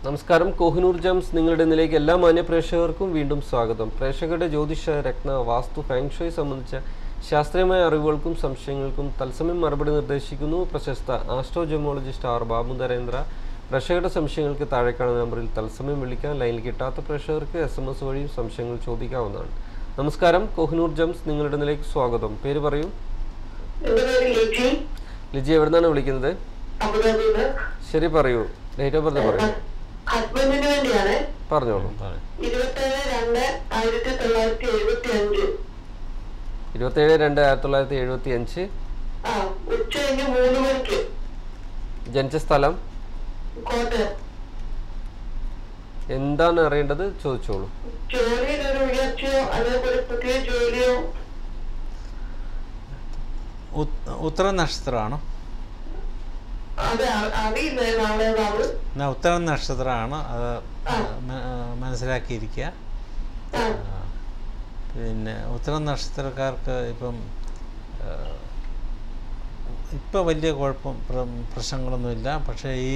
നമസ്കാരം കോഹിനൂർ ജംസ് നിങ്ങളുടെ ഇന്നിലേക്ക് എല്ലാ മാന്യ പ്രേക്ഷകർക്കും വീണ്ടും സ്വാഗതം പ്രേക്ഷകരുടെ ജ്യോതിഷ രത്ന വാസ്തു ഫാങ്ഷോയ് സംബന്ധിച്ച ശാസ്ത്രീയമായ അറിവുകൾക്കും സംശയങ്ങൾക്കും തത്സമയം മറുപടി നിർദ്ദേശിക്കുന്നു പ്രശസ്ത ആസ്ട്രോജമോളജിസ്റ്റ് ആർ ബാബു നരേന്ദ്ര പ്രേക്ഷകരുടെ സംശയങ്ങൾക്ക് താഴെ കാണുന്ന നമ്പറിൽ തത്സമയം വിളിക്കാൻ ലൈനിൽ കിട്ടാത്ത പ്രേക്ഷകർക്ക് എസ് എം എസ് വഴിയും സംശയങ്ങൾ ചോദിക്കാവുന്നതാണ് നമസ്കാരം കോഹിനൂർ ജംസ് നിങ്ങളുടെ ഇന്നിലേക്ക് സ്വാഗതം പേര് പറയൂ എന്റെ പേര് ലിജി ലിജി എവിടുന്നാണ് വിളിക്കുന്നത് അബുദാബിന്ന് ശരി പറയൂ ഡേറ്റ് ഓഫ് ബർത്ത് പറയൂ ഹസ്ബൻഡിന് വേണ്ടിയാണ് പറഞ്ഞോളൂ ഇരുപത്തേഴ് രണ്ട് ആയിരത്തി തൊള്ളായിരത്തി എഴുപത്തി അഞ്ച് ഇരുപത്തേഴ് രണ്ട് ആയിരത്തി തൊള്ളായിരത്തി എഴുപത്തി അഞ്ച് ആ ഉച്ച കഴിഞ്ഞ് മൂന്ന് മണിക്ക് ജനിച്ച സ്ഥലം കോട്ടയം എന്താണ് അറിയേണ്ടത് ചോദിച്ചോളൂ ജോലിയിൽ ഒരു ഉയർച്ചയോ അല്ലെങ്കിൽ ഒരു പുതിയ ജോലിയോ ഉത്- ഉത്തര നക്ഷത്രമാണ് അത് അ- അറിയില്ല നാളെ നാള് എന്നാ ഉത്തര നക്ഷത്രമാണ് അത് മ- മനസ്സിലാക്കിയിരിക്കുക ആ ആ, പിന്നെ ഉത്തര നക്ഷത്രക്കാർക്ക് ഇപ്പം ഇപ്പം വലിയ കുഴപ്പം പ്ര- പ്രശ്നങ്ങളൊന്നുമില്ല പക്ഷേ ഈ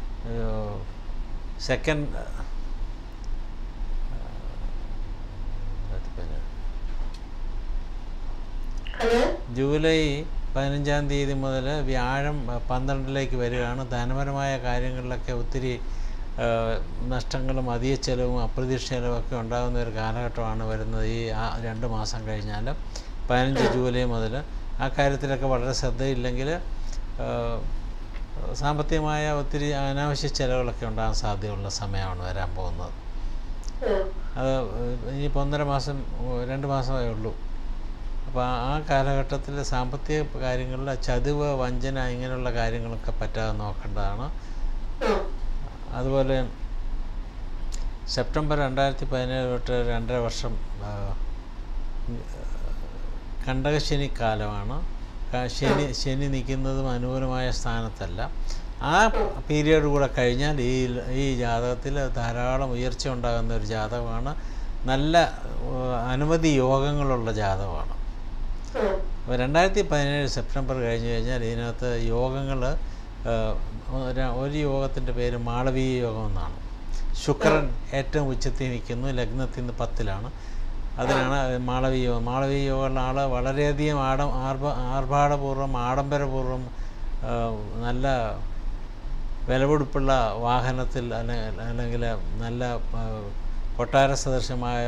സെക്കൻഡ് ഹലോ ജൂലൈ പതിനഞ്ചാം തീയതി മുതൽ വ്യാഴം അഹ്, പന്ത്രണ്ടിലേക്ക് വരികയാണ് ധനപരമായ കാര്യങ്ങളിലൊക്കെ ഒത്തിരി ആഹ്, നഷ്ടങ്ങളും അധിക ചെലവും അപ്രതീക്ഷിത ചെലവൊക്കെ ഉണ്ടാകുന്ന ഒരു കാലഘട്ടമാണ് വരുന്നത് ഈ ആ രണ്ട് മാസം കഴിഞ്ഞാൽ പതിനഞ്ച് ജൂലൈ മുതൽ ആ കാര്യത്തിലൊക്കെ വളരെ ശ്രദ്ധയില്ലെങ്കിൽ ആഹ്, സാമ്പത്തികമായ ഒത്തിരി അനാവശ്യ ചെലവുകളൊക്കെ ഉണ്ടാകാൻ സാധ്യതയുള്ള സമയമാണ് വരാൻ പോകുന്നത് ആ അത് ഇനിയിപ്പോൾ ഒന്നര മാസം ഓ, രണ്ട് മാസമേ ഉള്ളൂ അപ്പോൾ ആ കാലഘട്ടത്തിൽ സാമ്പത്തിക കാര്യങ്ങളിൽ ചതിവ് വഞ്ചന ഇങ്ങനെയുള്ള കാര്യങ്ങളൊക്കെ പറ്റാതെ നോക്കേണ്ടതാണ് ആ അതുപോലെ സെപ്റ്റംബർ രണ്ടായിരത്തി പതിനേഴ് തൊട്ട് രണ്ടര വർഷം ആ, കണ്ടകശനി കാലമാണ് ക- ശനി ശനി നിൽക്കുന്നതും അനുകൂലമായ സ്ഥാനത്തല്ല ആ പീരിയഡ് കൂടെ കഴിഞ്ഞാൽ ഈ ഈ ജാതകത്തിൽ ധാരാളം ഉയർച്ച ഉണ്ടാകുന്ന ഒരു ജാതകമാണ് നല്ല ഏഹ്, അനവധി യോഗങ്ങളുള്ള ജാതകമാണ് ആ അപ്പോൾ രണ്ടായിരത്തി പതിനേഴ് സെപ്റ്റംബർ കഴിഞ്ഞ് കഴിഞ്ഞാൽ ഇതിനകത്ത് യോഗങ്ങൾ ഒരു യോഗത്തിൻ്റെ പേര് മാളവീയ യോഗം എന്നാണ് ശുക്രൻ ഏറ്റവും ഉച്ചത്തിൽ നിൽക്കുന്നു ലഗ്നത്തിൽ നിന്ന് പത്തിലാണ് അതിനാണ് മാളവീയ യോഗം മാളവീയ യോഗമുള്ള ആൾ വളരെയധികം ആഡം ആർഭ ആർഭാടപൂർവ്വം ആഡംബരപൂർവ്വം ആ, നല്ല വിലപിടിപ്പുള്ള വാഹനത്തിൽ അല്ലെ- അല്ലെങ്കിൽ നല്ല ആ, കൊട്ടാര സദൃശമായ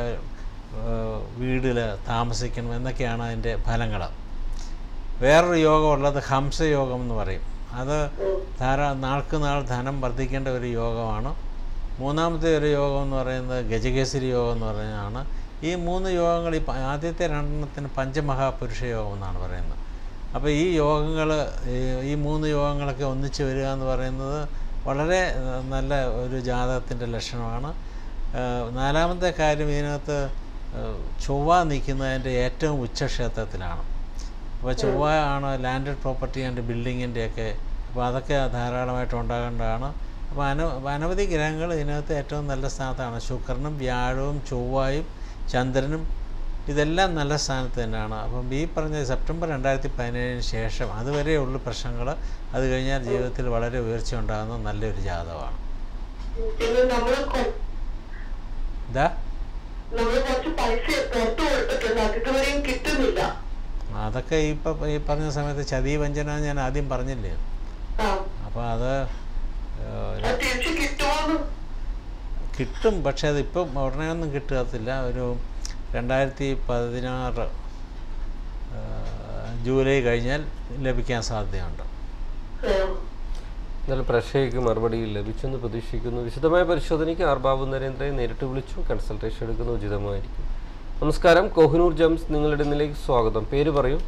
വീടിൽ താമസിക്കണം എന്നൊക്കെയാണ് അതിൻ്റെ ഫലങ്ങൾ വേറൊരു യോഗമുള്ളത് ഹംസയോഗം എന്ന് പറയും അത് ധാരാ നാൾക്ക് നാൾ ധനം വർദ്ധിക്കേണ്ട ഒരു യോഗമാണ് മൂന്നാമത്തെ ഒരു യോഗം എന്ന് പറയുന്നത് ഗജകേസരി യോഗം എന്ന് പറയുന്നതാണ് ഈ മൂന്ന് യോഗങ്ങൾ ഈ പ- ആദ്യത്തെ രണ്ടെണ്ണത്തിന് പഞ്ചമഹാപുരുഷ യോഗം എന്നാണ് പറയുന്നത് അപ്പോൾ ഈ യോഗങ്ങൾ ഈ മൂന്ന് യോഗങ്ങളൊക്കെ ഒന്നിച്ച് വരിക എന്ന് പറയുന്നത് വളരെ ഏഹ്, നല്ല ഒരു ജാതകത്തിൻ്റെ ലക്ഷണമാണ് ഏഹ്, നാലാമത്തെ കാര്യം ഇതിനകത്ത് ഏഹ്, ചൊവ്വ നിൽക്കുന്നതിൻ്റെ ഏറ്റവും ഉച്ചക്ഷേത്രത്തിലാണ് അപ്പോൾ ചൊവ്വ ആണ് ലാൻഡഡ് പ്രോപ്പർട്ടി ആൻഡ് ബിൽഡിങ്ങിൻ്റെയൊക്കെ അപ്പോൾ അതൊക്കെ ധാരാളമായിട്ട് ഉണ്ടാകേണ്ടതാണ് അപ്പോൾ അന അനവധി ഗ്രഹങ്ങൾ ഇതിനകത്ത് ഏറ്റവും നല്ല സ്ഥാനത്താണ് ശുക്രനും വ്യാഴവും ചൊവ്വയും ചന്ദ്രനും ഇതെല്ലാം നല്ല സ്ഥാനത്ത് തന്നെയാണ് അപ്പം ഈ പറഞ്ഞ സെപ്റ്റംബർ രണ്ടായിരത്തി പതിനേഴിന് ശേഷം അതുവരെയുള്ള പ്രശ്നങ്ങൾ അത് കഴിഞ്ഞാൽ ജീവിതത്തിൽ വളരെ ഉയർച്ച ഉണ്ടാകുന്ന നല്ലൊരു ജാതകമാണ് പിന്നെ നമ്മള് കൊ- ഇതാ നമ്മള് കുറച്ച് പൈസ പുറത്തു കൊടുത്തിട്ടുണ്ട് അത് ഇതുവരെയും കിട്ടുന്നില്ല അതൊക്കെ ഇപ്പം ഈ പറഞ്ഞ സമയത്ത് ചതി വഞ്ചന എന്ന് ഞാൻ ആദ്യം പറഞ്ഞില്ലേ ആ അപ്പോൾ അത് ഏഹ്, അത് തിരിച്ച് കിട്ടുമോന്ന് കിട്ടും പക്ഷേ അതിപ്പം ഉടനെ ഒന്നും കിട്ടത്തില്ല ഒരു രണ്ടായിരത്തി പതിനാറ് ആ, ജൂലൈ കഴിഞ്ഞാൽ ലഭിക്കാൻ സാധ്യതയുണ്ട് ആ എന്നാലും പ്രേക്ഷകർക്ക് മറുപടി ലഭിച്ചെന്ന് പ്രതീക്ഷിക്കുന്നു വിശദമായ പരിശോധനയ്ക്ക് ആർ ബാബു നരേന്ദ്രയെ നേരിട്ട് വിളിച്ചു കൺസൾട്ടേഷൻ എടുക്കുന്നത് ഉചിതമായിരിക്കും നമസ്കാരം കോഹിനൂർ ജംസ് നിങ്ങളുടെ ഇന്നിലേക്ക് സ്വാഗതം പേര് പറയൂ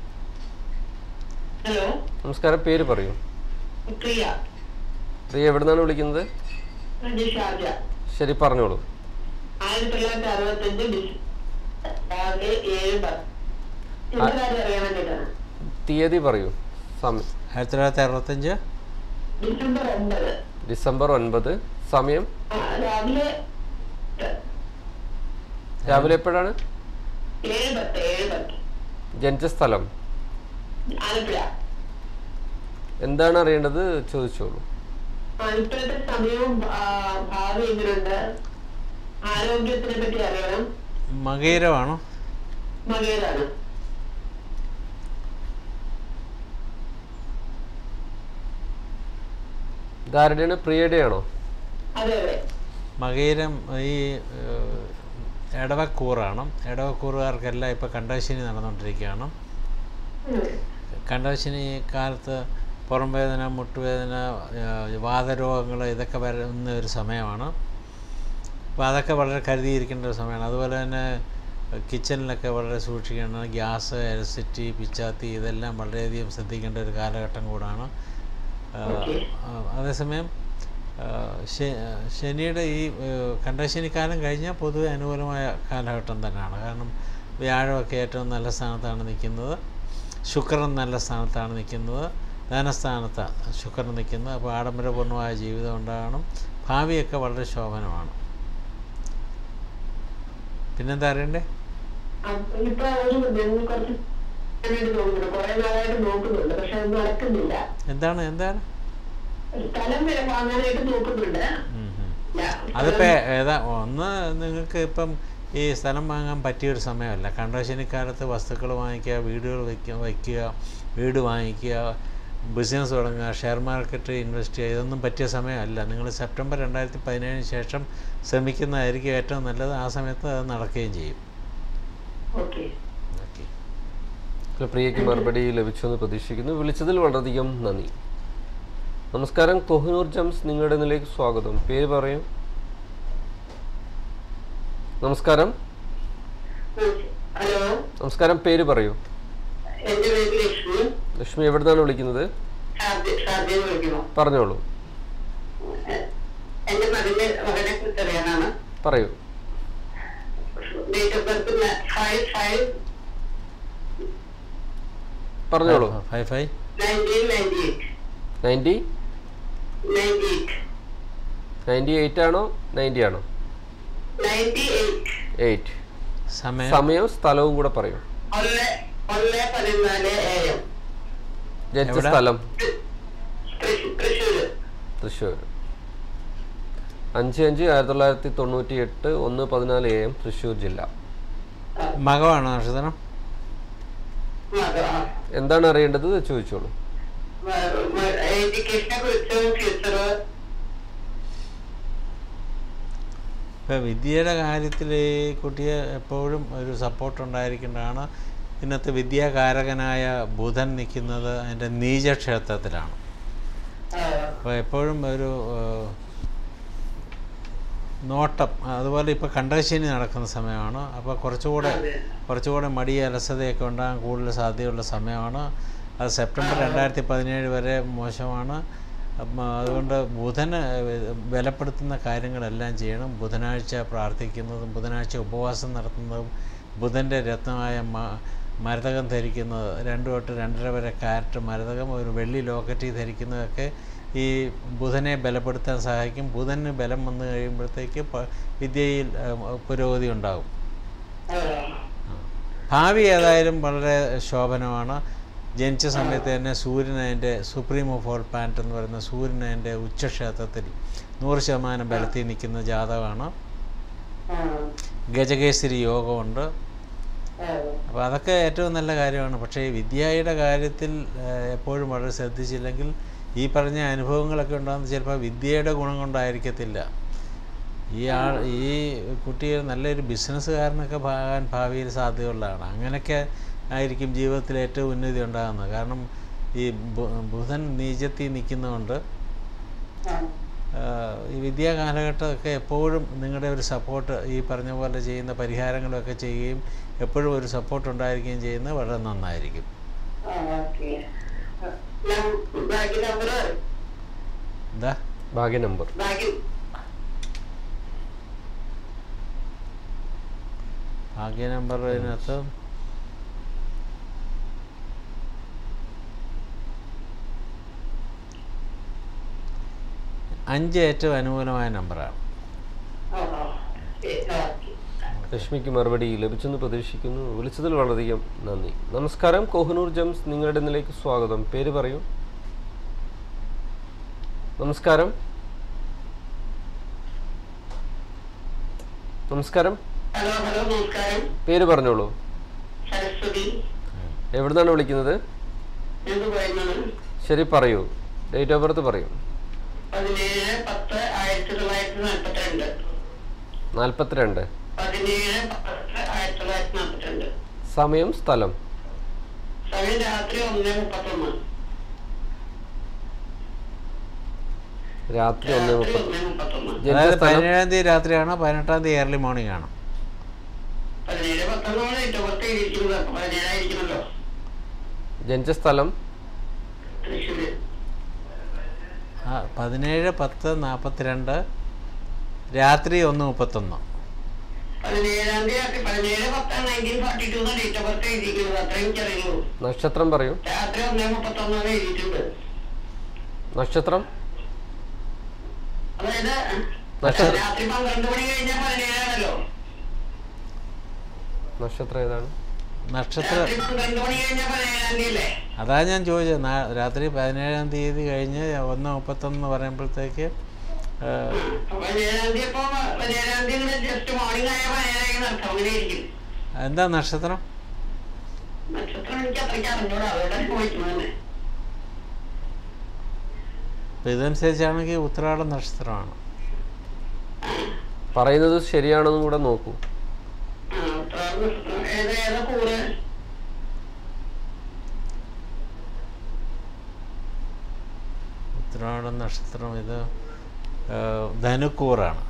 ഹലോ നമസ്കാരം പേര് പറയൂ പ്രിയ പ്രിയ എവിടെ നിന്നാണ് വിളിക്കുന്നത് ഇത് ഷാർജ ശരി പറഞ്ഞോളൂ ആയിരത്തി തൊള്ളായിരത്തി അറുപത്തഞ്ച് ഡിസംബർ രാവിലെ ഏഴ് പത്ത് എന്ത് കാര്യം അറിയാൻ വേണ്ടിയിട്ടാണ് തീയതി പറയൂ സമയം ആയിരത്തി തൊള്ളായിരത്തി അറുപത്തഞ്ച് ഡിസംബർ ഒമ്പത് ഡിസംബർ ഒൻപത് സമയം ആ, രാവിലെ രാവിലെ എപ്പോഴാണ് ഏഴ് പത്ത് ഏഴ് പത്ത് ജനിച്ച സ്ഥലം ആലപ്പുഴ എന്താണ് അറിയേണ്ടത് ചോദിച്ചോളൂ ആ, ഇപ്പോഴത്തെ സമയവും ആ, ഭാവി എങ്ങനെയുണ്ട് ആരോഗ്യത്തിനെ പറ്റി അറിയണം മകേരമാണോ മകേതാണ് ധാരണയാണ് പ്രിയയുടെയാണോ അതെ അതെ മകേരം ഈ ഏഹ്, എടവക്കൂറാണ് എടവക്കൂറുകാർക്കെല്ലാം ഇപ്പോൾ കണ്ടശനി നടന്നുകൊണ്ടിരിക്കുകയാണ് ഉം. കണ്ടശനി കാലത്ത് പുറം വേദന മുട്ടുവേദന ഏഹ്, വാതരോഗങ്ങൾ ഇതൊക്കെ വരുന്ന ഒരു സമയമാണ് അപ്പോൾ അതൊക്കെ വളരെ കരുതിയിരിക്കേണ്ട ഒരു സമയമാണ് അതുപോലെ തന്നെ കിച്ചണിലൊക്കെ വളരെ സൂക്ഷിക്കണം ഗ്യാസ് എലക്ട്രിസിറ്റി പിച്ചാത്തി ഇതെല്ലാം വളരെയധികം ശ്രദ്ധിക്കേണ്ട ഒരു കാലഘട്ടം കൂടാണ് ആ, ഓക്കേ. ആ, അതേസമയം ആ, ശ- ശനിയുടെ ഈ ഏഹ്, കണ്ടശനിക്കാലം കഴിഞ്ഞാൽ പൊതുവെ അനുകൂലമായ കാലഘട്ടം തന്നെയാണ് കാരണം വ്യാഴമൊക്കെ ഏറ്റവും നല്ല സ്ഥാനത്താണ് നിൽക്കുന്നത് ശുക്രൻ നല്ല സ്ഥാനത്താണ് നിൽക്കുന്നത് ധനസ്ഥാനത്താണ് ശുക്രൻ നിൽക്കുന്നത് അപ്പോൾ ആഡംബരപൂർണ്ണമായ ജീവിതം ഉണ്ടാകണം ഭാവിയൊക്കെ വളരെ ശോഭനമാണ് പിന്നെന്താ അറിയണ്ടേ അപ്പൊ ഇപ്പൊ ഒരു ഞങ്ങൾ കുറച്ച് വേണ്ടി നോക്കുന്നുണ്ട് കുറെ നാളായിട്ട് നോക്കുന്നുണ്ട് പക്ഷെ അത് നടക്കുന്നില്ല എന്താണ് എന്താണ് സ്ഥലം വരെ വാങ്ങാനായിട്ട് നോക്കുന്നുണ്ട് ഉം, ഉം. ഞാൻ അതിപ്പോൾ ഏതാ ഒന്ന് നിങ്ങൾക്ക് ഇപ്പം ഈ സ്ഥലം വാങ്ങാൻ പറ്റിയൊരു സമയമല്ല കണ്ടശനിക്കാലത്ത് വസ്തുക്കൾ വാങ്ങിക്കുക വീടുകൾ വയ്ക്കുക വയ്ക്കുക വീട് വാങ്ങിക്കുക ബിസിനസ് തുടങ്ങുക ഷെയർ മാർക്കറ്റ് ഇൻവെസ്റ്റ് ചെയ്യുക ഇതൊന്നും പറ്റിയ സമയമല്ല നിങ്ങൾ സെപ്റ്റംബർ രണ്ടായിരത്തി പതിനേഴിന് ശേഷം ശ്രമിക്കുന്നതായിരിക്കും ഏറ്റവും നല്ലത് ആ സമയത്ത് അത് നടക്കുകയും ചെയ്യും ഓക്കെ ഓക്കെ അല്ല, പ്രിയയ്ക്ക് മറുപടി ലഭിച്ചുവെന്ന് പ്രതീക്ഷിക്കുന്നു വിളിച്ചതിൽ വളരെയധികം നന്ദി നമസ്കാരം കൊഹിനൂർ ജംസ് നിങ്ങളുടെ നിലയ്ക്ക് സ്വാഗതം പേര് പറയും നമസ്കാരം ഹലോ നമസ്കാരം പേര് പറയൂ എന്റെ പേര് ലക്ഷ്മി ലക്ഷ്മി എവിടുന്നാണ് വിളിക്കുന്നത് ഷാർജ ഷാർജയിൽ വിളിക്കുന്നു പറഞ്ഞോളൂ എന്റെ മകന്റെ മകനെ കുറിച്ച് അറിയാനാണ് പറയൂ date of birth five five പറഞ്ഞോളൂ five five nineteen ninety eight ninety ninety eight ninety eight ആണോ നയൻറ്റി ആണോ നയൻറ്റി എയ്റ്റ് എയ്റ്റ് സമയം സമയവും സ്ഥലവും കൂടെ പറയൂ ഒന്ന് ഒന്ന് പതിനാല് എ എം ജനിച്ച എവിടെ? സ്ഥലം തൃശ്ശൂര് തൃശ്ശൂർ അഞ്ച് അഞ്ച് ആയിരത്തി തൊള്ളായിരത്തി തൊണ്ണൂറ്റി എട്ട് ഒന്ന് പതിനാല് എ എം തൃശ്ശൂർ ജില്ല മകമാണോ നക്ഷത്രം എന്താണ് അറിയേണ്ടത് ചോദിച്ചോളൂ എഡ്യൂക്കേഷനെ കുറിച്ചും ഫ്യൂച്ചർ ഇപ്പോൾ വിദ്യയുടെ കാര്യത്തിൽ ഈ കുട്ടിയെ എപ്പോഴും ഒരു സപ്പോർട്ട് ഉണ്ടായിരിക്കേണ്ടതാണ് ഇന്നത്തെ വിദ്യാകാരകനായ ബുധൻ നിൽക്കുന്നത് അതിൻ്റെ നീചക്ഷേത്രത്തിലാണ് അപ്പോൾ എപ്പോഴും ഒരു ഏഹ്, നോട്ടം അതുപോലെ ഇപ്പോൾ കണ്ടകശനി നടക്കുന്ന സമയമാണ് അപ്പോൾ കുറച്ചുകൂടെ കുറച്ചുകൂടെ മടി അലസതയൊക്കെ ഉണ്ടാകാൻ കൂടുതൽ സാധ്യതയുള്ള സമയമാണ് അത് സെപ്റ്റംബർ രണ്ടായിരത്തി പതിനേഴ് വരെ മോശമാണ് അപ്പം അതുകൊണ്ട് ബുധന് ബലപ്പെടുത്തുന്ന കാര്യങ്ങളെല്ലാം ചെയ്യണം ബുധനാഴ്ച പ്രാർത്ഥിക്കുന്നതും ബുധനാഴ്ച ഉപവാസം നടത്തുന്നതും ബുധൻ്റെ രത്നമായ മ- മരതകം ധരിക്കുന്നത് രണ്ട് തൊട്ട് രണ്ടര വരെ കാരറ്റ് മരതകം ഒരു വെള്ളി ലോക്കറ്റ് ധരിക്കുന്നതൊക്കെ ഈ ബുധനെ ബലപ്പെടുത്താൻ സഹായിക്കും ബുധന് ബലം വന്നു കഴിയുമ്പോഴത്തേക്ക് പ- വിദ്യയിൽ ഏഹ്, പുരോഗതി ഉണ്ടാകും ഭാവി ഏതായാലും വളരെ ശോഭനമാണ് ജനിച്ച സമയത്ത് തന്നെ സൂര്യൻ അതിൻ്റെ സുപ്രീമോ ഫോൾ പാൻറ്റ് എന്ന് പറയുന്ന സൂര്യൻ അതിൻ്റെ ഉച്ചക്ഷേത്രത്തിൽ നൂറ് ശതമാനം ബലത്തിൽ നിൽക്കുന്ന ജാതകമാണ് ഗജകേസരി യോഗമുണ്ട് അപ്പോൾ അതൊക്കെ ഏറ്റവും നല്ല കാര്യമാണ് പക്ഷേ ഈ വിദ്യയുടെ കാര്യത്തിൽ ഏഹ്, എപ്പോഴും വളരെ ശ്രദ്ധിച്ചില്ലെങ്കിൽ ഈ പറഞ്ഞ അനുഭവങ്ങളൊക്കെ ഉണ്ടാകുന്നത് ചിലപ്പോൾ വിദ്യയുടെ ഗുണം കൊണ്ടായിരിക്കത്തില്ല ഈ ആൾ ഈ കുട്ടിയെ നല്ലൊരു ബിസിനസ്സുകാരനൊക്കെ ആകാൻ ഭാവിയിൽ സാധ്യതയുള്ളതാണ് അങ്ങനെയൊക്കെ ആയിരിക്കും ജീവിതത്തിൽ ഏറ്റവും ഉന്നതി ഉണ്ടാകുന്നത് കാരണം ഈ ബു- ബുധൻ നീചത്തിൽ നിൽക്കുന്നതുകൊണ്ട് ആഹ് ഈ വിദ്യാ കാലഘട്ടമൊക്കെ എപ്പോഴും നിങ്ങളുടെ ഒരു സപ്പോർട്ട് ഈ പറഞ്ഞ പോലെ ചെയ്യുന്ന പരിഹാരങ്ങളൊക്കെ ചെയ്യുകയും എപ്പോഴും ഒരു സപ്പോർട്ട് ഉണ്ടായിരിക്കുകയും ചെയ്യുന്നത് വളരെ നന്നായിരിക്കും ബാഗ് നമ്പർ എന്താ ഭാഗ്യ നമ്പർ ബാഗ് ഭാഗ്യ നമ്പർ ഇതിനകത്ത് അഞ്ച് ഏറ്റവും അനുകൂലമായ നമ്പറാണ് ലക്ഷ്മിക്ക് മറുപടി ലഭിച്ചെന്ന് പ്രതീക്ഷിക്കുന്നു വിളിച്ചതിൽ വളരെയധികം നന്ദി നമസ്കാരം കോഹനൂർ ജംസ് നിങ്ങളുടെ നിലയ്ക്ക് സ്വാഗതം പേര് പറയൂ നമസ്കാരം നമസ്കാരം ഹലോ ഹലോ നമസ്കാരം പേര് പറഞ്ഞോളൂ സരസ്വതി എവിടുന്നാണ് വിളിക്കുന്നത് എന്ത് പറയുന്നത് ശരി പറയൂ ഡേറ്റ് ഓഫ് ബർത്ത് പറയൂ പതിനേഴ് പത്ത് ആയിരത്തി തൊള്ളായിരത്തി നാൽപ്പത്തിരണ്ട് നാൽപ്പത്തിരണ്ട് പതിനേഴ് പത്ത് ആയിരത്തി തൊള്ളായിരത്തി നാൽപ്പത്തിരണ്ട് സമയം സ്ഥലം സമയം രാത്രി ഒന്ന് മുപ്പത്തൊന്ന് രാത്രി ഒന്ന് രാത്രി മുപ്പത്തി ഒന്ന് മുപ്പത്തൊന്ന് ജനിച്ച അതായത് സ്ഥലം പതിനേഴാം തീയതി രാത്രിയാണോ പതിനെട്ടാം തീയതി ഏർലി മോർണിംഗ് ആണോ പതിനേഴ് പത്തൊന്നാണ് ഏറ്റവും പുറത്ത് ഇരിക്കുന്നത് അപ്പൊ പതിനേഴായിരിക്കണല്ലോ ജനിച്ച സ്ഥലം തൃശ്ശൂര് ആ പതിനേഴ് പത്ത് നാൽപ്പത്തിരണ്ട് രാത്രി ഒന്ന് മുപ്പത്തൊന്ന് പതിനേഴാം തീയതി പതിനേഴ് പത്ത് nineteen forty two date of birth എഴുതിയിരിക്കുന്നത് അത്രയും എനിക്കറിയുള്ളൂ നക്ഷത്രം പറയൂ രാത്രി ഒന്നേ മുപ്പത്തൊന്നാണ് എഴുതിയിട്ടുണ്ട് നക്ഷത്രം അതായത് നക്ഷത്രം രാത്രി പന്ത്രണ്ട് മണി കഴിഞ്ഞാൽ പതിനേഴാണല്ലോ നക്ഷത്രം ഏതാണ് നക്ഷത്ര രാത്രി പന്ത്രണ്ട് മണി കഴിഞ്ഞാൽ പതിനേഴാം തീയതി അല്ലേ അതാ ഞാൻ ചോദിച്ചത് നാ- രാത്രി പതിനേഴാം തീയതി കഴിഞ്ഞ് ഒന്ന് മുപ്പത്തൊന്ന് പറയുമ്പോഴത്തേക്ക് ആ, പതിനേഴാം തീയതി ഇപ്പൊ പതിനേഴാം തീയതി ജസ്റ്റ് മോർണിംഗ് ആയ പതിനേഴായി നടക്കും അങ്ങനെ ഇരിക്കും എന്താ നക്ഷത്രം നക്ഷത്രം എനിക്ക് അത്രയ്ക്ക് അറിഞ്ഞൂടാ അതോടെ ചോദിക്കുന്നത് തന്നെ അപ്പം ഇതനുസരിച്ചാണെങ്കിൽ ഉത്രാടം നക്ഷത്രമാണ് പറയുന്നത് ശരിയാണെന്നും കൂടെ നോക്കൂ ആ ഉത്രാട നക്ഷത്രം ഏത് ഏതാ കൂറ് ഉത്രാടം നക്ഷത്രം ഇത് ആ, ധനുക്കൂറാണ്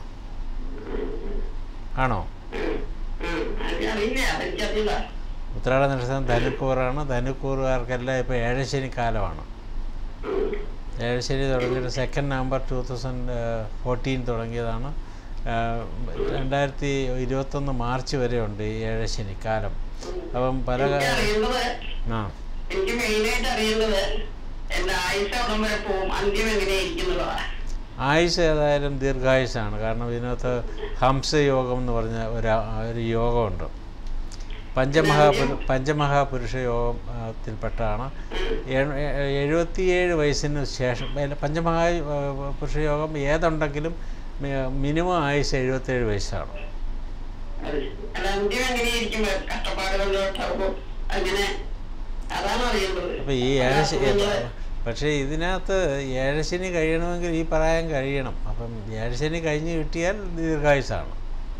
ആണോ ഉം, അത് അറിയില്ല അതെനിക്കറിയില്ല ഉത്രാട നക്ഷത്രം ധനുക്കൂറാണ് ധനുക്കൂറുകാർക്കെല്ലാം ഇപ്പോൾ ഏഴശനി കാലമാണ് ഏഴശനി തുടങ്ങിയിട്ട് second November two thousand fourteen തുടങ്ങിയതാണ് ആ, രണ്ടായിരത്തി ഇരുപത്തൊന്ന് മാർച്ച് വരെ ഉണ്ട് ഈ ഏഴശനി കാലം അപ്പം പല എനിക്ക് കാ- അറിയേണ്ടത് ആ എനിക്ക് മെയിനായിട്ട് അറിയേണ്ടത് എന്റെ ആയുസ് അവിടം വരെ പോവും അന്ത്യം എങ്ങനെയായിരിക്കും എന്നുള്ളതാണ് ആയുസ് ഏതായാലും ദീർഘായുസാണ് കാരണം ഇതിനകത്ത് ഹംസയോഗം എന്ന് പറഞ്ഞ ഒരു ഒരു യോഗമുണ്ട് പഞ്ചമഹാപുരു പഞ്ചമഹാപുരുഷ യോഗത്തിൽപ്പെട്ടാണ് എഴു- എ- എഴുപത്തിയേഴ് വയസ്സിന് ശേഷം അല്ല, പഞ്ചമഹാ ഏഹ്, പുരുഷ യോഗം ഏതുണ്ടെങ്കിലും മി- മിനിമം ആയുസ് എഴുപത്തേഴ് വയസ്സാണ് അത് അല്ല അന്ത്യം എങ്ങനെയായിരിക്കും കഷ്ടപ്പാടുകളിലോട്ടാകുമ്പോൾ അങ്ങനെ അതാണ് അറിയേണ്ടത് അപ്പോൾ ഈ ഏഴശ പക്ഷേ ഇതിനകത്ത് ഏഴശനി കഴിയണമെങ്കിൽ ഈ പ്രായം കഴിയണം അപ്പം ഏഴശനി കഴിഞ്ഞ് കിട്ടിയാൽ ദീർഘായുസാണ്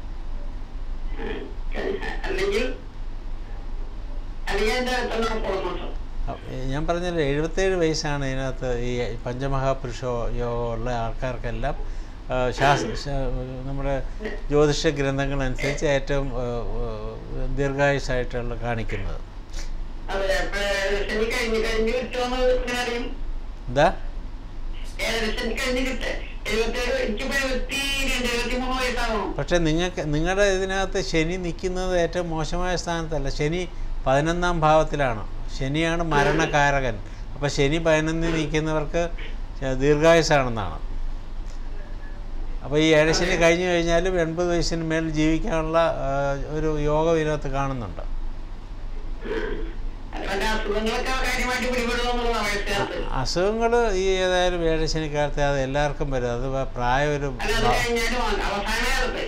അല്ലെങ്കിൽ അല്ലെങ്കിൽ എന്റെ അടുത്ത് പോകുന്നുണ്ടോ അപ്പ- ഞാൻ പറഞ്ഞല്ലോ എഴുപത്തേഴ് വയസ്സാണ് ഇതിനകത്ത് ഈ പഞ്ചമഹാപുരുഷ യോഗമുള്ള ആൾക്കാർക്കെല്ലാം ആ, ശാസ്ത്ര ശാ- നമ്മുടെ ജ്യോതിഷ ഗ്രന്ഥങ്ങളനുസരിച്ച് ഏറ്റവും ആ, ആ, ദീർഘായുസായിട്ടുള്ള കാണിക്കുന്നത് അതെ അപ്പൊ ശനി കഴിഞ്ഞ് കഴിഞ്ഞ് കിട്ടുമെന്ന് ഇങ്ങനെ അറിയും എന്താ ഏകദേശം കഴിഞ്ഞ് കിട്ടെ എഴുപത്തേഴ് എനിക്കിപ്പോ എഴുപത്തി രണ്ട് എഴുപത്തി മൂന്ന് വയസ്സാകണം പക്ഷേ നിങ്ങൾക്ക് നിങ്ങളുടെ ഇതിനകത്ത് ശനി നിൽക്കുന്നത് ഏറ്റവും മോശമായ സ്ഥാനത്തല്ല ശനി പതിനൊന്നാം ഭാവത്തിലാണ് ശനിയാണ് മരണകാരകൻ അപ്പോൾ ശനി പതിനൊന്നിൽ നിൽക്കുന്നവർക്ക് ദീർഘായുസാണെന്നാണ് അപ്പോൾ ഈ ഏഴശനി കഴിഞ്ഞു കഴിഞ്ഞാലും എൺപത് വയസ്സിന് മേൽ ജീവിക്കാനുള്ള ആ, ഒരു യോഗം ഇതിനകത്ത് കാണുന്നുണ്ട് അതുകൊണ്ട് അസുഖങ്ങളൊക്കെ കാര്യമായിട്ട് പിടിപെടുമെന്നുള്ള വയസ്സുകാലത്ത് അസുഖങ്ങൾ ഈ ഏതായാലും ഏഴശനിക്കാലത്ത് അത് എല്ലാവർക്കും വരും അത് പ്രായം ഒരു അല്ല അത് കഴിഞ്ഞാലും അവസാന കാലത്ത്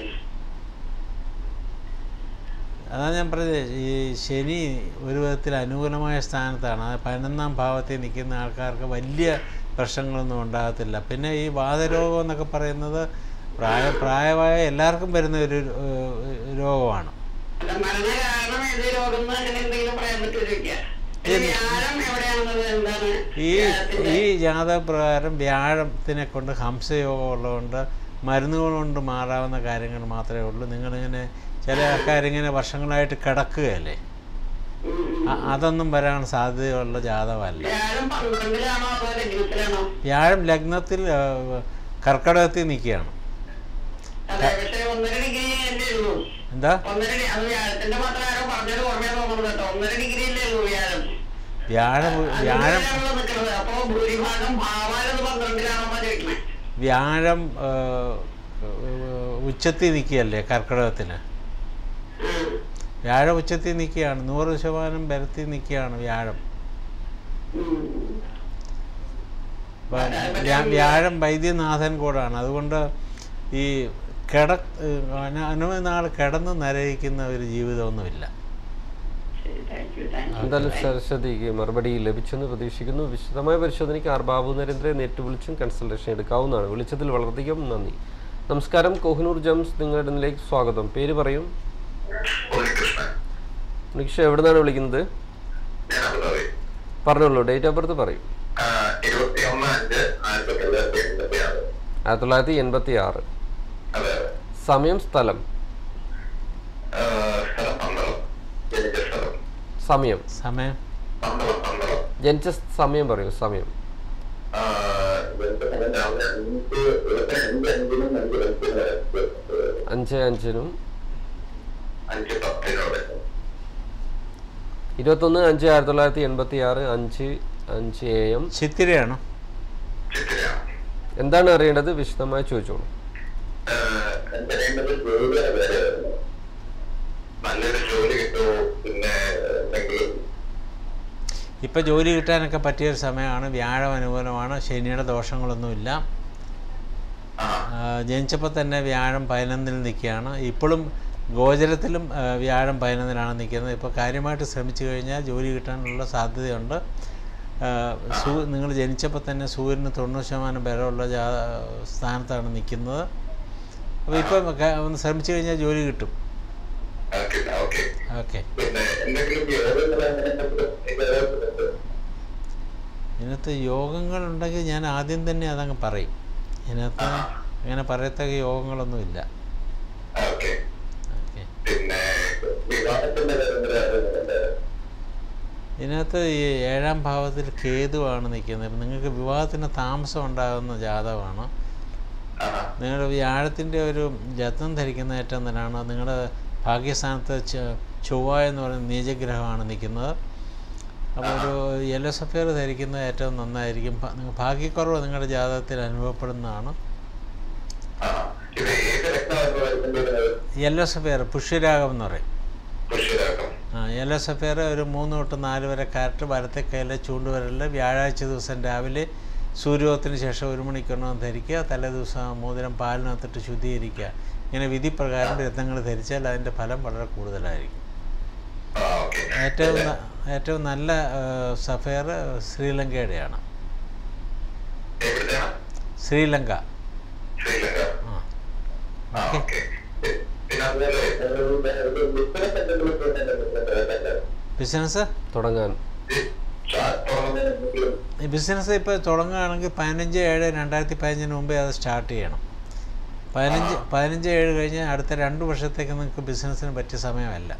അതാണ് ഞാൻ പറഞ്ഞത് ഈ ശനി ഒരു വിധത്തിൽ അനുകൂലമായ സ്ഥാനത്താണ് അത് പതിനൊന്നാം ഭാവത്തിൽ നിൽക്കുന്ന ആൾക്കാർക്ക് വലിയ പ്രശ്നങ്ങളൊന്നും ഉണ്ടാകത്തില്ല പിന്നെ ഈ വാതരോഗം എന്നൊക്കെ പറയുന്നത് പ്രായ പ്രായമായ എല്ലാവർക്കും വരുന്ന ഒരു ഏഹ്, രോഗമാണ് അല്ല മരണ കാരണം ഏത് രോഗം എന്ന് അങ്ങനെ എന്തെങ്കിലും പറയാൻ പറ്റുമോ വ്യാഴം എവിടെയാണെന്നത് എന്താണ് ഈ വ്യാഴത്തിന്റെ- ഈ ജാതകപ്രകാരം വ്യാഴത്തിനെ കൊണ്ട് ഹംസയോഗം ഉള്ളതുകൊണ്ട് മരുന്നുകൾ കൊണ്ട് മാറാവുന്ന കാര്യങ്ങൾ മാത്രമേ ഉള്ളൂ നിങ്ങളിങ്ങനെ ചില ആൾക്കാരിങ്ങനെ വർഷങ്ങളായിട്ട് കിടക്കുകയല്ലേ ഉം, ഉം. അ- അതൊന്നും വരാൻ സാധ്യതയുള്ള ജാതകമല്ല വ്യാഴം പന്ത്രണ്ടിലാണോ അതോ ലഗ്നത്തിലാണോ വ്യാഴം ലഗ്നത്തിൽ ആ, കർക്കടകത്തിൽ നിൽക്കുകയാണ് അതെ പക്ഷെ ഒന്നര ഡിഗ്രി അല്ലേ ഉള്ളൂ എന്താ ഒന്നര ഡി- അത് വ്യാഴത്തിന്റെ മാത്രം ആരോ പറഞ്ഞത് ഓർമ്മയാ തോന്നുന്നത് കേട്ടോ ഒന്നര ഡിഗ്രി അല്ലേ ഉള്ളൂ വ്യാഴം വ്യാഴം വ്യാഴം അതിലാണല്ലോ നിൽക്കുന്നത് അപ്പൊ ഭൂരിഭാഗം ഭാവാലത് പന്ത്രണ്ടിലാണോ ചോദിക്കണേ വ്യാഴം ആ, ഉച്ചത്തിൽ നിൽക്കുകയല്ലേ കർക്കിടകത്തിന് വ്യാഴം ഉച്ചത്തിൽ നിൽക്കുകയാണ് നൂറ് ശതമാനം ബലത്തിൽ നിൽക്കുകയാണ് വ്യാഴം അപ്പം വ്യാ- വ്യാഴം വൈദ്യനാഥൻ കൂടാണ് അതുകൊണ്ട് ഈ കിട അന- അനവധി നാൾ കിടന്ന് നരയിക്കുന്ന ഒരു ജീവിതമൊന്നുമില്ല ശരി താങ്ക് യു താങ്ക് യു എന്തായാലും സരസ്വതിക്ക് മറുപടി ലഭിച്ചെന്ന് പ്രതീക്ഷിക്കുന്നു വിശദമായ പരിശോധനയ്ക്ക് ആർ ബാബു നരേന്ദ്രയെ നേരിട്ട് വിളിച്ചും കൺസൾട്ടേഷൻ എടുക്കാവുന്നതാണ് വിളിച്ചതിൽ വളരെയധികം നന്ദി നമസ്കാരം കോഹിനൂർ ജംസ് നിങ്ങളുടെ ഇതിലേക്ക് സ്വാഗതം പേര് പറയും ഉണ്ണികൃഷ്ണൻ നിക്ഷ എവിടെ നിന്നാണ് വിളിക്കുന്നത് ഞാൻ അബുദാബി പറഞ്ഞോളൂ ഡേറ്റ് ഓഫ് ബർത്ത് പറയും ഇരുപത്തി ഒന്ന് അഞ്ച് ആയിരത്തി തൊള്ളായിരത്തി എൺപത്തി ആറ് ആയിരത്തി തൊള്ളായിരത്തി എൺപത്തി ആറ് അതെ അതെ സമയം സ്ഥലം ആ, സ്ഥലം പന്തളം ജനിച്ച സ്ഥലം സമയം സമയം പന്തളം പന്തളം ജനിച്ച സമയം പറയൂ സമയം ആ, ജനിച്ച സ്ഥലം രാവിലെ അഞ്ച് വെളുപ്പിന് അഞ്ച് അഞ്ചിനും അഞ്ച് വെളുപ്പിന് അഞ്ച് അഞ്ചിനും അഞ്ച് പത്തിനോട് ഇരുപത്തൊന്ന് അഞ്ച് ആയിരത്തി തൊള്ളായിരത്തി എൺപത്തി ആറ് അഞ്ച് അഞ്ച് എ എം ചിത്തിരയാണോ ചിത്തിരയാണ് എന്താണ് അറിയേണ്ടത് വിശദമായി ചോദിച്ചോളൂ ആ, പറയേണ്ടത് ജോലിയുടെ പേര് നല്ലൊരു ജോലി കിട്ടുമോ പിന്നെ എന്തെങ്കിലും ഇപ്പം ജോലി കിട്ടാനൊക്കെ പറ്റിയൊരു സമയമാണ് വ്യാഴം അനുകൂലമാണ് ശനിയുടെ ദോഷങ്ങളൊന്നുമില്ല ആ ആ, ജനിച്ചപ്പോൾ തന്നെ വ്യാഴം പതിനൊന്നിൽ നിൽക്കുകയാണ് ഇപ്പോഴും ഗോചരത്തിലും ആ, വ്യാഴം പതിനൊന്നിലാണ് നിൽക്കുന്നത് ഇപ്പോൾ കാര്യമായിട്ട് ശ്രമിച്ചു കഴിഞ്ഞാൽ ജോലി കിട്ടാനുള്ള സാധ്യതയുണ്ട് ആ, സൂ നിങ്ങൾ ജനിച്ചപ്പോൾ തന്നെ സൂര്യന് തൊണ്ണൂറ് ശതമാനം ബലമുള്ള ജാ സ്ഥാനത്താണ് നിൽക്കുന്നത് അപ്പോൾ ഇപ്പം ക- ഒന്ന് ശ്രമിച്ചു കഴിഞ്ഞാൽ ജോലി കിട്ടും ഓക്കെ ഓക്കെ ഓക്കെ പിന്നെ എന്തെങ്കിലും യോഗങ്ങൾ അങ്ങനെ ഇത് ഇതിനകത്ത് യോഗങ്ങളുണ്ടെങ്കിൽ ഞാൻ ആദ്യം തന്നെ അതങ്ങ് പറയും ഇതിനകത്ത് അങ്ങനെ പറയത്തക്ക യോഗങ്ങളൊന്നുമില്ല ഓക്കെ ഓക്കെ പിന്നെ വിവാഹത്തിന്റെ കാര്യത്തില് ഇതിനകത്ത് ഈ ഏഴാം ഭാവത്തിൽ കേതുവാണ് നിൽക്കുന്നത് ഇപ്പം നിങ്ങൾക്ക് വിവാഹത്തിന് താമസം ഉണ്ടാകുന്ന ജാതകമാണ് ആ, നിങ്ങളുടെ വ്യാഴത്തിൻ്റെ ഒരു രത്നം ധരിക്കുന്ന ഏറ്റവും തന്നെയാണ് നിങ്ങളുടെ ഭാഗ്യസ്ഥാനത്ത് ചൊ- ചൊവ്വ എന്ന് പറയുന്ന നീചഗ്രഹമാണ് നിൽക്കുന്നത് അപ്പോൾ ഒരു യെല്ലോ സഫിയർ ധരിക്കുന്നത് ഏറ്റവും നന്നായിരിക്കും ഭ- നിങ്ങൾ ഭാഗ്യക്കുറവ് നിങ്ങളുടെ ജാതകത്തിൽ അനുഭവപ്പെടുന്നതാണ് ആ. ഇത് ഏത് രക്തമായിരുന്നു വരുന്നത് യെല്ലോ സഫിയർ പുഷ്യരാഗം എന്ന് പറയും പുരുഷരാക്കം ആ യെല്ലോ സഫിയർ ഒരു മൂന്ന് തൊട്ട് നാല് വരെ കാരറ്റ് വലത്തെ കയ്യിലെ ചൂണ്ടുവരലിൽ വ്യാഴാഴ്ച ദിവസം രാവിലെ സൂര്യോദയത്തിന് ശേഷം ഒരു മണിക്കൂറിനകം ധരിക്കുക തലേ ദിവസം മോതിരം പാലിനകത്തിട്ട് ശുദ്ധീകരിക്കുക ഇങ്ങനെ വിധി പ്രകാരം രത്നങ്ങൾ ധരിച്ചാൽ അതിൻ്റെ ഫലം വളരെ കൂടുതലായിരിക്കും ആ ഓക്കെ ഏറ്റവും ന- ഏറ്റവും നല്ല സഫയർ ശ്രീലങ്കയുടെയാണ് എവിടുത്തെയാണ് ശ്രീലങ്ക ശ്രീലങ്ക ആ ആ ഓക്കെ പിന്നെ അതുപോലെ ഒരു ബിസിനസ് എന്തെങ്കിലും ചെയ്യണമെന്നുണ്ടെങ്കിൽ ബിസിനസ് തുടങ്ങാൻ തുറന്നതിന് എന്തെങ്കിലും ഈ ബിസിനസ് ഇപ്പോൾ തുടങ്ങുകയാണെങ്കിൽ പതിനഞ്ച് ഏഴ് രണ്ടായിരത്തി പതിനഞ്ചിന് മുമ്പേ അത് സ്റ്റാർട്ട് ചെയ്യണം പതിനഞ്ച് പതിനഞ്ച് ഏഴ് കഴിഞ്ഞ് അടുത്ത രണ്ട് വർഷത്തേക്ക് നിങ്ങൾക്ക് ബിസിനസ്സിന് പറ്റിയ സമയമല്ല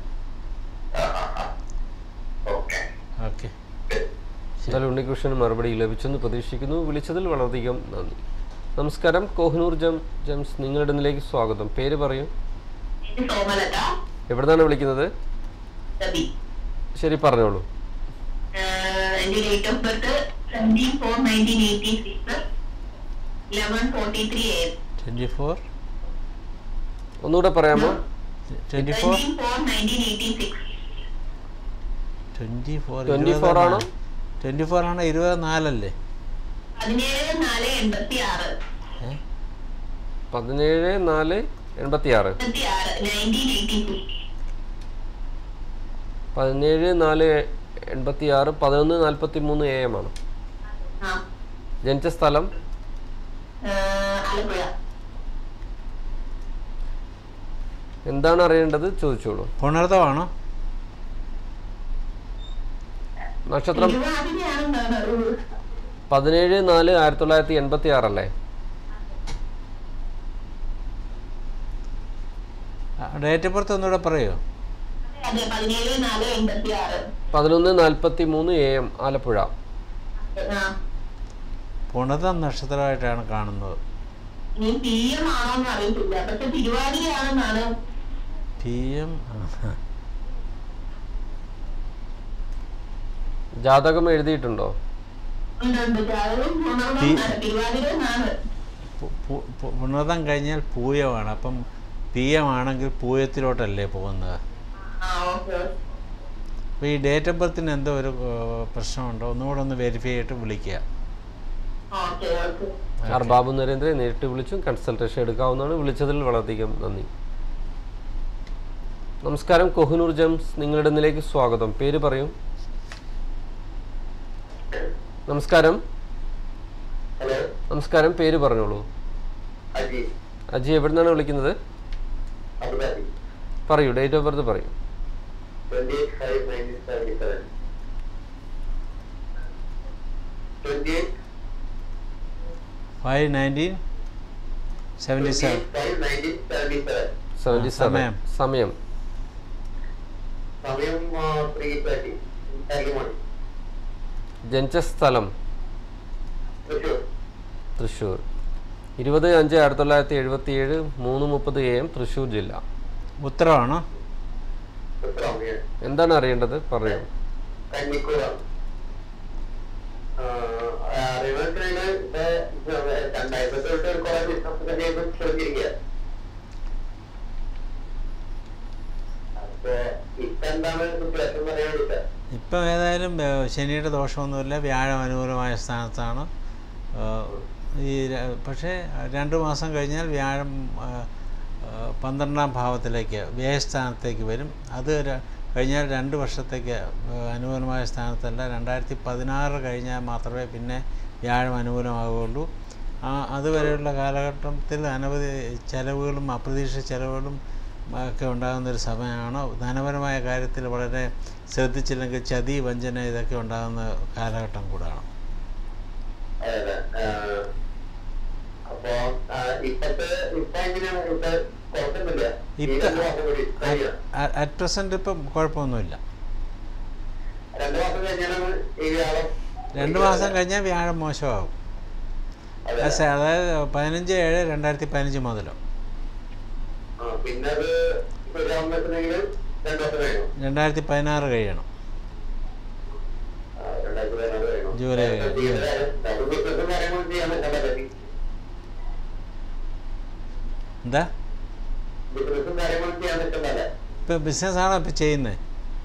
ആ ആ ആ ഓക്കെ ഓക്കെ എന്നാലും ഉണ്ണികൃഷ്ണന് മറുപടി ലഭിച്ചെന്ന് പ്രതീക്ഷിക്കുന്നു വിളിച്ചതിൽ വളരെയധികം നന്ദി നമസ്കാരം കോഹിനൂർ ജം ജംസ് നിങ്ങളുടെ ഇതിലേക്ക് സ്വാഗതം പേര് പറയൂ ഇത് സോമലത എവിടെ നിന്നാണ് വിളിക്കുന്നത് രവി ശരി പറഞ്ഞോളൂ ആഹ് എന്റെ date of birth seventeen four nineteen eighty six eleven forty three എ ട്വൻറ്റി ഫോർ ഒന്നുകൂടെ പറയാമോ twenty four seventeen four nineteen eighty six twenty four 24 ആണോ? ട്വൻറ്റി ഫോർ ആണ് ഇരുപത് നാലല്ലേ പതിനേഴ് നാല് എൺപത്തി ആറ് ഏ? പതിനേഴ് നാല് എൺപത്തി ആറ് എൺപത്തി ആറ് നയൻറ്റീൻ എയ്റ്റി സിക്സ് പതിനേഴ് നാല് എൺപത്തി ആറ് പതിനൊന്ന് നാൽപ്പത്തി മൂന്ന് എ എം ആണ് ആ ജനിച്ച സ്ഥലം ആഹ് ആലപ്പുഴ എന്താണ് അറിയേണ്ടത് ചോദിച്ചോളൂ പുണർതമാണോ നക്ഷത്രം തിരുവാതിരയാണെന്നാണ് അറിവ്. പതിനേഴ് നാല് ആയിരത്തി തൊള്ളായിരത്തി എൺപത്തി ആറല്ലേ ഡേറ്റ് ഓഫ് ബർത്ത് ഒന്നുകൂടെ പറയുമോ അതെ പതിനേഴ് നാല് എൺപത്തി ആറ് പതിനൊന്ന് നാൽപ്പത്തി മൂന്ന് എ എം ആലപ്പുഴ ആ പുണതം നക്ഷത്രമായിട്ടാണ് കാണുന്നത് ഇനി പി എം ആണോന്ന് അറിയത്തില്ല പക്ഷെ തിരുവാതിരയാണെന്നാണ് പി എം ജാതകം എഴുതിയിട്ടുണ്ടോ ഉണ്ട് ഉണ്ട് ജാതകം ഗുണമാണ് തിരുവാതിര എന്നാണ് പുണതം കഴിഞ്ഞാൽ പൂയമാണ് അപ്പം പി എം ആണെങ്കിൽ പൂയത്തിലോട്ടല്ലേ പോകുന്നത് ആ ഓക്കെ അപ്പോൾ ഈ ഡേറ്റ് ഓഫ് ബർത്തിന് എന്തോ ഒരു ഏഹ്, പ്രശ്നമുണ്ടോ ഒന്നുകൂടെ ഒന്ന് വെരിഫൈ ചെയ്തിട്ട് വിളിക്കുക okay okay R Babu Narendran നേരിട്ട് വിളിച്ചും കൺസൾട്ടേഷൻ എടുക്കാവുന്നതാണ് വിളിച്ചതിൽ വളരെയധികം നന്ദി നമസ്കാരം കൊഹ്നൂർ ജംസ് നിങ്ങളുടെ ഇന്നിലേക്ക് സ്വാഗതം പേര് പറയൂ നമസ്കാരം ഹലോ നമസ്കാരം പേര് പറഞ്ഞോളൂ അജി അജി എവിടെ നിന്നാണ് വിളിക്കുന്നത് അബുദാബി പറയൂ ഡേറ്റ് ഓഫ് ബർത്ത് പറയൂ twenty eight five nineteen seventy seven twenty eight five nineteen seventy seven five nineteen seventy seven seventy seven സമയം. സമയം സമയം ത്രീ തേർട്ടി തേർട്ടി മണി ജനിച്ച സ്ഥലം തൃശ്ശൂർ തൃശ്ശൂർ ഇരുപത് അഞ്ച് ആയിരത്തി തൊള്ളായിരത്തി എഴുപത്തി ഏഴ് മൂന്ന് മുപ്പത് എ എം തൃശ്ശൂർ ജില്ല ഉത്തരവാണോ ഉത്തരവാദിയാണ് എന്താണ് അറിയേണ്ടത് പറയൂ കന്നിക്കൂറാണ് റിവേഴ്സിനാണ് രണ്ടായിരത്തി തൊട്ട് ഒരു കുറെ ബിസിനസ് ചെയ്ത് ശ്രമിച്ചിരിക്കുക അപ്പൊ ഇപ്പൊ എന്താണ് സിറ്റുവേഷൻ പറയാൻ വേണ്ടിട്ട് ഇപ്പം ഏതായാലും ഏ, ശനിയുടെ ദോഷമൊന്നുമില്ല വ്യാഴം അനുകൂലമായ സ്ഥാനത്താണ് ഏ, ഈ ര- പക്ഷേ രണ്ട് മാസം കഴിഞ്ഞാൽ വ്യാഴം ആ, ആ, പന്ത്രണ്ടാം ഭാവത്തിലേക്ക് വ്യയസ്ഥാനത്തേക്ക് വരും അത് ര- കഴിഞ്ഞാൽ രണ്ട് വർഷത്തേക്ക് ഏ, അനുകൂലമായ സ്ഥാനത്തല്ല രണ്ടായിരത്തി പതിനാറ് കഴിഞ്ഞാൽ മാത്രമേ പിന്നെ വ്യാഴം അനുകൂലമാകുകയുള്ളൂ ആ അതുവരെയുള്ള കാലഘട്ടത്തിൽ അനവധി ചെലവുകളും അപ്രതീക്ഷിത ചെലവുകളും ഒക്കെ ഉണ്ടാകുന്ന ഒരു സമയമാണ് ധനപരമായ കാര്യത്തിൽ വളരെ ശ്രദ്ധിച്ചില്ലെങ്കിൽ ചതി വഞ്ചന ഇതൊക്കെ ഉണ്ടാകുന്ന കാലഘട്ടം കൂടാണ് അതെ അപ്പൊ ആ, ഇപ്പത്തെ ഇപ്പൊ എങ്ങനെയാണ് ഇപ്പൊ കുഴപ്പമൊന്നുമില്ല ഈ ഇപ്പൊ രണ്ട് മാസം കൂടി കഴിഞ്ഞോ? അറ്റ് പ്രസൻറ്റ് ഇപ്പം കുഴപ്പമൊന്നുമില്ല രണ്ട് മാസം കഴിഞ്ഞാണ് ഈ വ്യാഴം രണ്ട് മാസം കഴിഞ്ഞാൽ വ്യാഴം മോശമാകും അതെ. അസ- അതായത് പതിനഞ്ച് ഏഴ് രണ്ടായിരത്തി പതിനഞ്ച് മുതലോ ആ, പിന്നെ അത് ശരിയാവുമ്പോഴത്തേനെങ്കിൽ രണ്ട് വർഷം കഴിയണം രണ്ടായിരത്തി പതിനാറ് കഴിയണം ആ, രണ്ടായിരത്തി പതിനാറ് കഴിയണം ജൂലൈ, നേരത്തെ ജൂലൈ. ചെയ്തതായാലും നമുക്ക് ബിസിനസ്സും കാര്യങ്ങളും ചെയ്യാൻ പറ്റാൻ എന്താ ബിസിനസ്സും കാര്യങ്ങളും ചെയ്യാൻ പറ്റുന്നല്ലേ ഇപ്പം ബിസിനസ്സാണോ ഇപ്പം ചെയ്യുന്നത്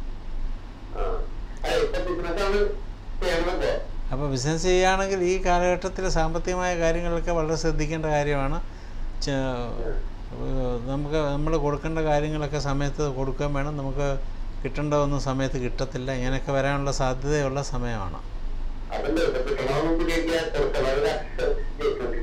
ആ അല്ല ഇപ്പൊ ബിസിനസ്സാണ് ചെയ്യണമെന്നോ അപ്പോൾ ബിസിനസ് ചെയ്യുകയാണെങ്കിൽ ഈ കാലഘട്ടത്തിൽ സാമ്പത്തികമായ കാര്യങ്ങളൊക്കെ വളരെ ശ്രദ്ധിക്കേണ്ട കാര്യമാണ് ച- ഏഹ് നമുക്ക് നമ്മൾ കൊടുക്കേണ്ട കാര്യങ്ങളൊക്കെ സമയത്ത് കൊടുക്കാൻ വേണം നമുക്ക് കിട്ടേണ്ട ഒന്നും സമയത്ത് കിട്ടത്തില്ല ഇങ്ങനെയൊക്കെ വരാനുള്ള സാധ്യതയുള്ള സമയമാണ് അതുണ്ട് ഇപ്പൊ കിട്ടണമെന്നും ശരിയാക്കിയാൽ കൊടുക്കണവര് ജയിക്കുന്നുണ്ട്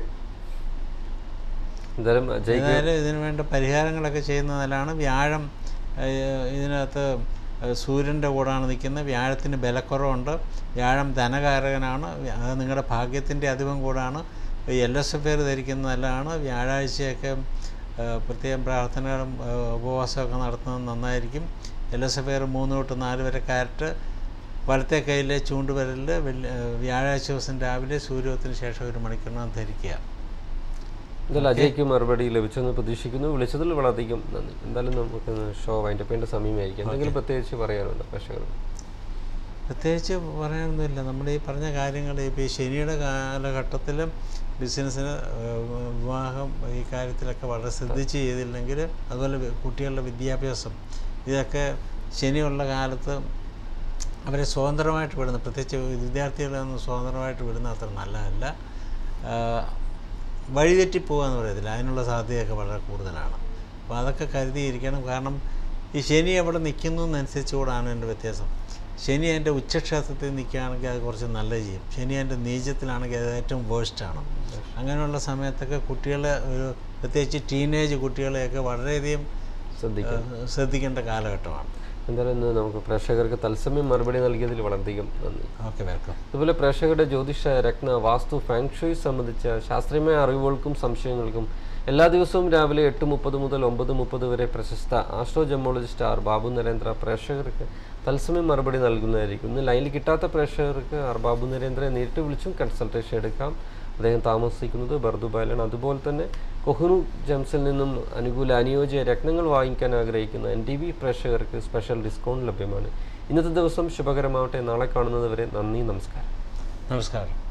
എന്തായാലും അജയ്ക്ക് ഏതായാലും ഇതിനു വേണ്ട പരിഹാരങ്ങളൊക്കെ ചെയ്യുന്നതിലാണ് വ്യാഴം ഏഹ് ഇതിനകത്ത് ഏഹ് സൂര്യൻ്റെ കൂടാണ് നിൽക്കുന്നത് വ്യാഴത്തിന് ബലക്കുറവുണ്ട് വ്യാഴം ധനകാരകനാണ് വ്യ- അത് നിങ്ങളുടെ ഭാഗ്യത്തിൻ്റെ അധിപം കൂടാണ് എൽ എസ് എഫ് എയർ ധരിക്കുന്നത് നല്ലതാണ് വ്യാഴാഴ്ചയൊക്കെ ഏഹ് പ്രത്യേകം പ്രാർത്ഥനകളും ഏഹ് ഉപവാസമൊക്കെ നടത്തുന്നത് നന്നായിരിക്കും എൽ എസ് എഫ് എയർ മൂന്ന് തൊട്ട് നാല് വരെ കാരറ്റ് വലത്തെ കൈയിലെ ചൂണ്ടുവിരലിൽ വെള്ളി ഏഹ് വ്യാഴാഴ്ച ദിവസം രാവിലെ സൂര്യോദയത്തിന് ശേഷം ഒരു മണിക്കൂറിനകം ധരിക്കുക എന്തായാലും അജയ്ക്ക് മറുപടി ലഭിച്ചെന്ന് പ്രതീക്ഷിക്കുന്നു വിളിച്ചതിൽ വളരെയധികം നന്ദി എന്തായാലും നമുക്ക് ഷോ വൈൻഡപ്പ് ചെയ്യേണ്ട സമയമായിരിക്കും എന്തെങ്കിലും പ്രത്യേകിച്ച് പറയാനുണ്ടോ പ്രേക്ഷകർ പ്രത്യേകിച്ച് പറയാനൊന്നുമില്ല നമ്മൾ ഈ പറഞ്ഞ കാര്യങ്ങൾ ഇപ്പോൾ ഈ ശനിയുടെ കാലഘട്ടത്തിലും ബിസിനസ്സിന് ഏഹ്, വിവാഹം ഈ കാര്യത്തിലൊക്കെ വളരെ ശ്രദ്ധിച്ച് ചെയ്തില്ലെങ്കിൽ അതുപോലെ വി- കുട്ടികളുടെ വിദ്യാഭ്യാസം ഇതൊക്കെ ശനിയുള്ള കാലത്ത് അവരെ സ്വതന്ത്രമായിട്ട് വിടുന്ന പ്രത്യേകിച്ച് വിദ്യാർത്ഥികളെ ഒന്നും സ്വതന്ത്രമായിട്ട് വിടുന്ന അത്ര നല്ലതല്ല ആഹ്, വഴിതെറ്റിപ്പോവുക എന്ന് പറയത്തില്ല അതിനുള്ള സാധ്യതയൊക്കെ വളരെ കൂടുതലാണ് അപ്പോൾ അതൊക്കെ കരുതിയിരിക്കണം കാരണം ഈ ശനി എവിടെ നിൽക്കുന്നു എന്നനുസരിച്ച് കൂടാണ് എൻ്റെ വ്യത്യാസം ശനി എൻ്റെ ഉച്ചക്ഷേത്രത്തിൽ നിൽക്കുകയാണെങ്കിൽ അത് കുറച്ച് നല്ലത് ചെയ്യും ശനി എൻ്റെ നീചത്തിലാണെങ്കിൽ അത് ഏറ്റവും വേസ്റ്റാണ് അങ്ങനെയുള്ള സമയത്തൊക്കെ കുട്ടികളെ ഒരു പ്രത്യേകിച്ച് ടീനേജ് കുട്ടികളെയൊക്കെ വളരെയധികം ശ്രദ്ധിക്കാം ഏഹ്, ശ്രദ്ധിക്കേണ്ട കാലഘട്ടമാണ് എന്തായാലും ഇന്ന് നമുക്ക് പ്രേക്ഷകർക്ക് തത്സമയം മറുപടി നൽകിയതിൽ വളരെയധികം നന്ദി ഓക്കെ വെൽക്കം അതുപോലെ പ്രേക്ഷകരുടെ ജ്യോതിഷ രത്ന വാസ്തു ഫാങ്ഷുയി സംബന്ധിച്ച ശാസ്ത്രീയമായ അറിവുകൾക്കും സംശയങ്ങൾക്കും എല്ലാ ദിവസവും രാവിലെ എട്ട് മുപ്പത് മുതൽ ഒമ്പത് മുപ്പത് വരെ പ്രശസ്ത astro gemmologist R Babu Narendra പ്രേക്ഷകർക്ക് തത്സമയം മറുപടി നൽകുന്നതായിരിക്കും ഇന്ന് ലൈനിൽ കിട്ടാത്ത പ്രേക്ഷകർക്ക് ആർ ബാബു നരേന്ദ്രയെ നേരിട്ട് വിളിച്ചും കൺസൾട്ടേഷൻ എടുക്കാം അദ്ദേഹം താമസിക്കുന്നത് ബർദുബായിലാണ് അതുപോലെ തന്നെ കൊഹ്നു ജംസിൽ നിന്നും അനുകൂല അനുയോജ്യ രത്നങ്ങൾ വാങ്ങിക്കാൻ ആഗ്രഹിക്കുന്ന എൻ ടി വി പ്രേക്ഷകർക്ക് സ്പെഷ്യൽ ഡിസ്കൗണ്ട് ലഭ്യമാണ് ഇന്നത്തെ ദിവസം ശുഭകരമാവട്ടെ നാളെ കാണുന്നത് വരെ നന്ദി നമസ്കാരം നമസ്കാരം